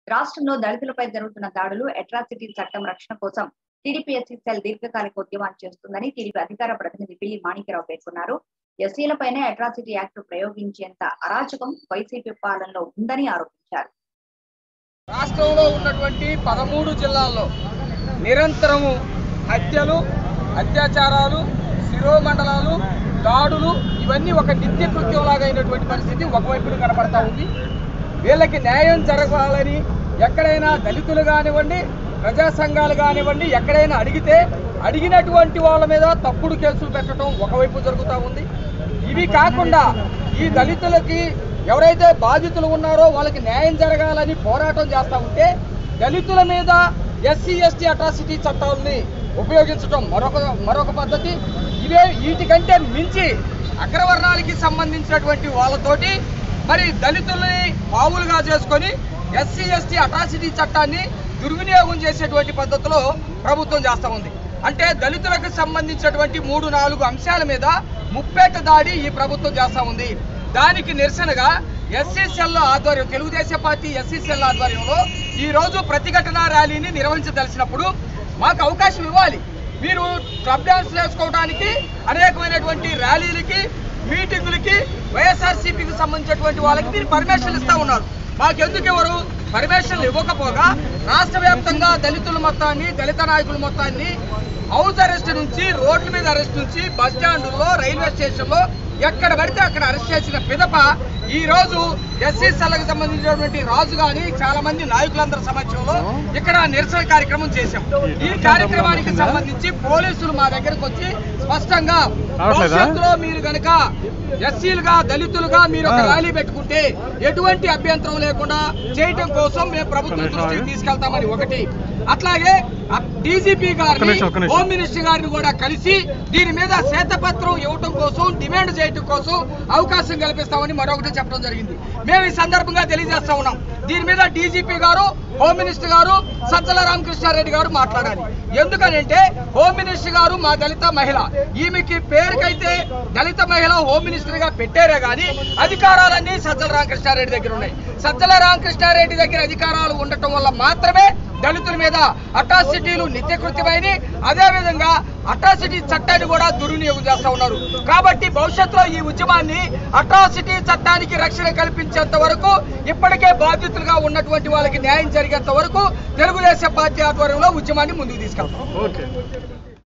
రాష్ట్రంలో దళితులపై జరుగుతున్న దాడులు అట్రాసిటీ చట్టం రక్షణ కోసం టీడీపీఎస్సీ సెల్ దీర్ఘకాలిక ఉద్యమాన్ని చేస్తుందని టీడీపీ అధికార ప్రతినిధి పిల్లి మాణిక్యరావు పేర్కొన్నారు ఎస్సీలపైనే అట్రాసిటీ యాక్ట్ ప్రయోగించేంత అరాచకం వైసీపీ పాలనలో ఉందని ఆరోపించారు రాష్ట్రంలో ఉన్నటువంటి పదమూడు జిల్లాల్లో నిరంతరము హత్యలు అత్యాచారాలు శిరోమండలాలు దాడులు ఇవన్నీ ఒక నిత్య కృత్యంలాగా అయినటువంటి పరిస్థితి ఒకవైపున కనపడతా ఉంది వీళ్ళకి న్యాయం జరగాలని ఎక్కడైనా దళితులు కానివ్వండి ప్రజా సంఘాలు కానివ్వండి ఎక్కడైనా అడిగితే అడిగినటువంటి వాళ్ళ మీద తప్పుడు కేసులు పెట్టడం ఒకవైపు జరుగుతూ ఉంది ఇవి కాకుండా ఈ దళితులకి ఎవరైతే బాధితులు ఉన్నారో వాళ్ళకి న్యాయం జరగాలని పోరాటం చేస్తూ ఉంటే దళితుల మీద ఎస్సీ ఎస్టీ అట్రాసిటీ చట్టాలని ఉపయోగించడం మరొక మరొక పద్ధతి ఇవే వీటికంటే మించి అగ్రవర్ణాలకి సంబంధించినటువంటి వాళ్ళతోటి మరి దళితుల్ని పావులుగా చేసుకొని ఎస్సీ ఎస్టీ అట్రాసిటీ చట్టాన్ని దుర్వినియోగం చేసేటువంటి పద్ధతిలో ప్రభుత్వం చేస్తూ ఉంది అంటే దళితులకు సంబంధించినటువంటి మూడు నాలుగు అంశాల మీద ముప్పేట దాడి ఈ ప్రభుత్వం చేస్తూ ఉంది దానికి నిరసనగా ఎస్సీసీఎల్ ఆధ్వర్యం తెలుగుదేశం పార్టీ ఎస్సీసీఎల్ ఆధ్వర్యంలో ఈ రోజు ప్రతిఘటన ర్యాలీని నిర్వహించదలిచినప్పుడు మాకు అవకాశం ఇవ్వాలి మీరు క్లబ్ డాన్స్ వేసుకోవడానికి అనేకమైనటువంటి ర్యాలీలకి మీటింగులకి వైఎస్ఆర్సీపీకి సంబంధించినటువంటి వాళ్ళకి మీరు పర్మిషన్ ఇస్తా ఉన్నారు మాకెందుకు ఎవరు పర్మిషన్లు ఇవ్వకపోగా రాష్ట్ర వ్యాప్తంగా దళితుల మొత్తాన్ని దళిత నాయకుల మొత్తాన్ని హౌస్ అరెస్ట్ నుంచి రోడ్ల మీద అరెస్ట్ నుంచి బస్ స్టాండుల్లో రైల్వే స్టేషన్లో ఎక్కడ పడితే అక్కడ అరెస్ట్ చేసిన పిదప ఈ రోజు ఎస్సీ సెల్లకు సంబంధించినటువంటి రాజు గాని చాలా మంది నాయకులందరి సమక్షంలో ఇక్కడ నిరసన కార్యక్రమం చేశాం ఈ కార్యక్రమానికి సంబంధించి పోలీసులు మా దగ్గరకు వచ్చి స్పష్టంగా భవిష్యత్తులో మీరు గనక ఎస్సీలుగా దళితులుగా మీరు ఒక ర్యాలీ పెట్టుకుంటే ఎటువంటి అభ్యంతరం లేకుండా చేయటం కోసం మేము ప్రభుత్వం దృష్టికి తీసుకెళ్తామని ఒకటి అట్లాగే డీజీపీ గారిని హోమ్ మినిస్టర్ గారిని కూడా కలిసి దీని మీద శ్వేతపత్రం ఇవ్వటం కోసం డిమాండ్ చేయటం కోసం అవకాశం కల్పిస్తామని మరొకటి చెప్పడం జరిగింది మేము ఈ సందర్భంగా తెలియజేస్తా ఉన్నాం దీని మీద డీజీపీ గారు హోమ్ మినిస్టర్ గారు సజ్జల రామకృష్ణారెడ్డి గారు మాట్లాడాలి ఎందుకనంటే హోమ్ మినిస్టర్ గారు మా దళిత మహిళ ఈమెకి పేరుకైతే దళిత మహిళ హోమ్ మినిస్టర్ గా పెట్టారే గాని అధికారాలన్నీ సజ్జల రామకృష్ణారెడ్డి దగ్గర ఉన్నాయి సజ్జల రామకృష్ణారెడ్డి దగ్గర అధికారాలు ఉండటం వల్ల మాత్రమే దళితుల మీద అట్రాసిటీలు నిత్యకృత్యమైన అదే విధంగా అట్రాసిటీ చట్టాన్ని కూడా దుర్వినియోగం చేస్తా ఉన్నారు కాబట్టి భవిష్యత్తులో ఈ ఉద్యమాన్ని అట్రాసిటీ చట్టానికి రక్షణ కల్పించేంత వరకు ఇప్పటికే బాధితులుగా ఉన్నటువంటి వాళ్ళకి న్యాయం జరిగేంత వరకు తెలుగుదేశం పార్టీ ఆధ్వర్యంలో ఉద్యమాన్ని ముందుకు తీసుకెళ్తాం ఓకే